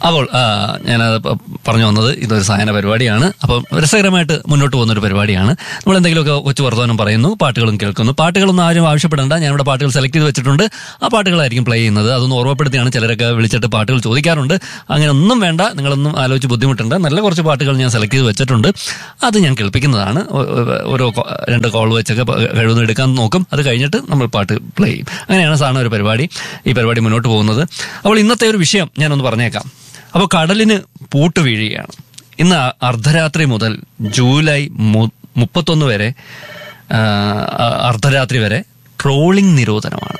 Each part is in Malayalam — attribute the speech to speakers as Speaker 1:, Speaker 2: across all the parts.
Speaker 1: അപ്പോൾ ആ, ഞാനത് പ- പറഞ്ഞു വന്നത് ഇതൊരു സായന പരിപാടിയാണ് അപ്പം രസകരമായിട്ട് മുന്നോട്ട് പോകുന്ന ഒരു പരിപാടിയാണ് നമ്മൾ എന്തെങ്കിലുമൊക്കെ കൊച്ചു വർത്തമാനം പറയുന്നു പാട്ടുകളും കേൾക്കുന്നു പാട്ടുകളൊന്നും ആരും ആവശ്യപ്പെടേണ്ട ഞാനിവിടെ പാട്ടുകൾ സെലക്ട് ചെയ്ത് വെച്ചിട്ടുണ്ട് ആ പാട്ടുകളായിരിക്കും പ്ലേ ചെയ്യുന്നത് അതൊന്ന് ഓർമ്മപ്പെടുത്തിയാണ് ചിലരൊക്കെ വിളിച്ചിട്ട് പാട്ടുകൾ ചോദിക്കാറുണ്ട് അങ്ങനെ ഒന്നും വേണ്ട നിങ്ങളൊന്നും ആലോചിച്ച് ബുദ്ധിമുട്ടുണ്ട് നല്ല കുറച്ച് പാട്ടുകൾ ഞാൻ സെലക്ട് ചെയ്ത് വെച്ചിട്ടുണ്ട് അത് ഞാൻ കേൾപ്പിക്കുന്നതാണ് ഒ- ഒ- ഓരോ കോ- രണ്ട് കോൾ വെച്ചൊക്കെ പ- കഴിവൊന്നും എടുക്കാൻ നോക്കും അത് കഴിഞ്ഞിട്ട് നമ്മൾ പാട്ട് പ്ലേ ചെയ്യും അങ്ങനെയാണ് സാധാരണ ഒരു പരിപാടി ഈ പരിപാടി മുന്നോട്ട് പോകുന്നത് അപ്പോൾ ഇന്നത്തെ ഒരു വിഷയം ഞാനൊന്ന് പറഞ്ഞേക്കാം അപ്പോൾ കടലിന് പൂട്ട് വീഴുകയാണ് ഇന്ന് അ- അർദ്ധരാത്രി മുതൽ ജൂലൈ മു- മുപ്പത്തൊന്ന് വരെ ആ, അ- അർദ്ധരാത്രി വരെ ട്രോളിംഗ് നിരോധനമാണ്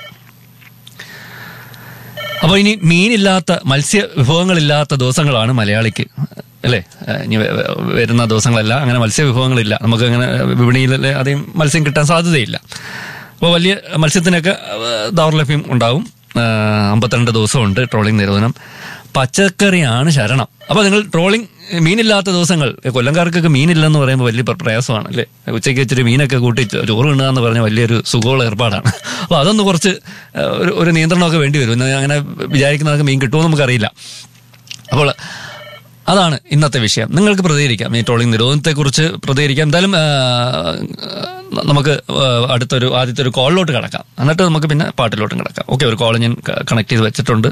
Speaker 1: അപ്പോൾ ഇനി മീനില്ലാത്ത മത്സ്യ വിഭവങ്ങളില്ലാത്ത ദിവസങ്ങളാണ് മലയാളിക്ക് അല്ലേ ഏഹ് ഇനി വ- വ- വരുന്ന ദിവസങ്ങളല്ല അങ്ങനെ മത്സ്യ വിഭവങ്ങളില്ല നമുക്ക് അങ്ങനെ വിപണിയിൽ അധികം മത്സ്യം കിട്ടാൻ സാധ്യതയില്ല അപ്പോൾ വലിയ മത്സ്യത്തിനൊക്കെ ഏഹ് ദൗർലഭ്യം ഉണ്ടാവും ഏഹ് അമ്പത്തിരണ്ട് ദിവസമുണ്ട് ട്രോളിംഗ് നിരോധനം പച്ചക്കറിയാണ് ശരണം അപ്പോൾ നിങ്ങൾ ട്രോളിംഗ് മീനില്ലാത്ത ദിവസങ്ങൾ കൊല്ലംകാർക്കൊക്കെ മീനില്ലെന്ന് പറയുമ്പോൾ വലിയ പ്ര- പ്രയാസമാണ് അല്ലേ ഉച്ചയ്ക്ക് ഇച്ചിരി മീനൊക്കെ കൂട്ടി ചോ- ചോറ് തിന്നുക എന്ന് പറഞ്ഞാൽ വലിയൊരു സുഖമുള്ള ഏർപ്പാടാണ് അപ്പോൾ അതൊന്ന് കുറച്ച് ഏഹ്, ഒരു ഒരു നിയന്ത്രണമൊക്കെ വേണ്ടി വരും ഇന്ന് അങ്ങനെ വിചാരിക്കുന്നതൊക്കെ മീൻ കിട്ടുമോ നമുക്ക് അറിയില്ല അപ്പോൾ അതാണ് ഇന്നത്തെ വിഷയം നിങ്ങൾക്ക് പ്രതികരിക്കാം ഈ ട്രോളിംഗ് നിരോധനത്തെക്കുറിച്ച് പ്രതികരിക്കാം എന്തായാലും ആ, നമുക്ക് ആ, അടുത്തൊരു ആദ്യത്തെ ഒരു കോളിലോട്ട് കിടക്കാം എന്നിട്ട് നമുക്ക് പിന്നെ പാട്ടിലോട്ടും കിടക്കാം ഓക്കെ ഒരു കോൾ ഞാൻ കണക്ട് ചെയ്ത് വെച്ചിട്ടുണ്ട്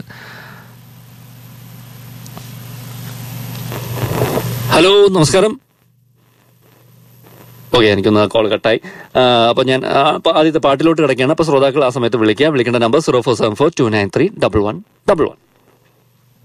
Speaker 1: ഹലോ നമസ്കാരം ഓക്കെ എനിക്കൊന്ന് കോൾ കട്ടായി അപ്പോൾ ഞാൻ ആ, അപ്പൊ ആദ്യത്തെ പാട്ടിലോട്ട് കിടക്കുകയാണ് അപ്പോൾ ശ്രോതാക്കൾ ആ സമയത്ത് വിളിക്കുക വിളിക്കേണ്ട number zero four seven four two nine three double one double one